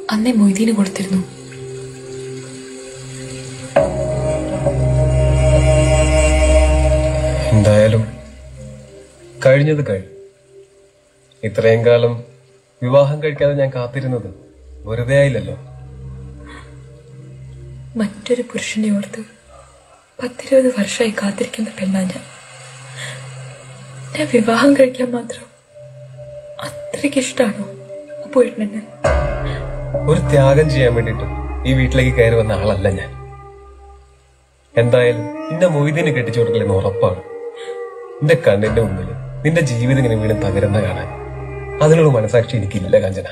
അന്നേ മൊയ്തീന് കൊടുത്തിരുന്നു എന്തായാലും കഴിഞ്ഞത് കഴിഞ്ഞു ഇത്രയും കാലം വിവാഹം കഴിക്കാതെ ഞാൻ കാത്തിരുന്നത് വെറുതെ ആയില്ലല്ലോ മറ്റൊരു പുരുഷനെ ഓർത്ത് പത്തിരുപത് വർഷമായി കാത്തിരിക്കുന്ന പെണ്ണാ ഞാൻ ഞാൻ വിവാഹം കഴിക്കാൻ മാത്രം അത്രയ്ക്ക് ഇഷ്ടമാണോ പോയിട്ടെന്നെ ഒരു ത്യാഗം ചെയ്യാൻ വേണ്ടിട്ട് ഈ വീട്ടിലേക്ക് കയറി വന്ന ആളല്ല ഞാൻ എന്തായാലും നിന്റെ മൊയ്തീന് കെട്ടിച്ചു കൊടുക്കലെന്ന് ഉറപ്പാണ് നിന്റെ കണ്ണിന്റെ മുമ്പിൽ നിന്റെ ജീവിതം ഇങ്ങനെ വീണ്ടും തകരുന്ന കാണാൻ അതിനുള്ള മനസാക്ഷി എനിക്കില്ല കാഞ്ചന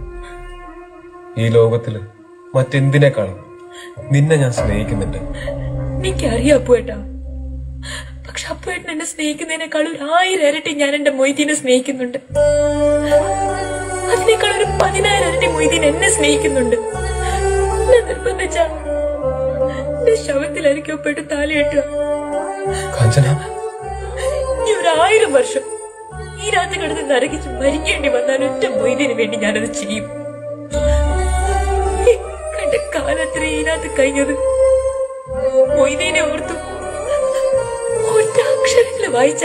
ഈ ലോകത്തില് മറ്റെന്തിനേക്കാളും നിന്നെ ഞാൻ സ്നേഹിക്കുന്നുണ്ട് എനിക്കറിയാം അപ്പുവേട്ടാ പക്ഷെ അപ്പുവേട്ടൻ എന്നെ സ്നേഹിക്കുന്നതിനേക്കാൾ ഒരു ആയിരം ഇരട്ടി ഞാൻ എന്റെ മൊയ്തീനെ സ്നേഹിക്കുന്നുണ്ട് അതിനേക്കാൾ ഒരു പതിനായിരം ഇരട്ടി മൊയ്തീൻ എന്നെ സ്നേഹിക്കുന്നുണ്ട് എന്നെ നിർബന്ധിച്ച എന്റെ ശവത്തിലായിരിക്കും അപ്പുവേട്ട് താലിയിട്ടുക കാഞ്ചന ഇനി ഒരു ആയിരം വർഷം ഈ രാത്രി കിടന്ന് നരകിച്ച് മരിക്കേണ്ടി വന്നാൽ ഒറ്റ മൊയ്തീന് വേണ്ടി ഞാനത് ചെയ്യും കണ്ട കാലത്ര ഇതിനകത്ത് കഴിഞ്ഞത് മൊയ്തീനെ ഓർത്തു ഒറ്റ അക്ഷരത്തില് വായിച്ച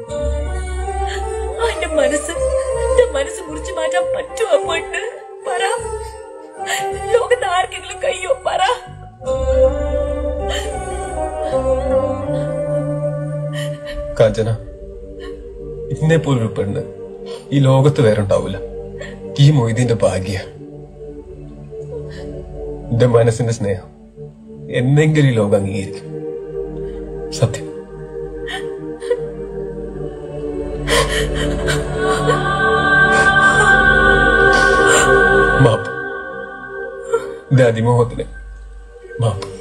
ആ എന്റെ മനസ്സ് എന്റെ മനസ്സ് മുറിച്ചു മാറ്റാൻ പറ്റുമോ അപ്പോട്ട് പറ ലോകത്ത് ആർക്കെങ്കിലും കഴിയോ പറ കാഞ്ചന ഇന്നെ പോലൊരു പെണ്ണ് ഈ ലോകത്ത് വേറെ ഉണ്ടാവില്ല ഈ മൊയ്തീന്റെ ഭാഗ്യ എന്റെ മനസ്സിന്റെ സ്നേഹം എന്നെങ്കിലും ഈ ലോകം അംഗീകരിക്കും സത്യം മാപ്പ് എന്റെ അതിമോഹത്തിന് മാപ്പ്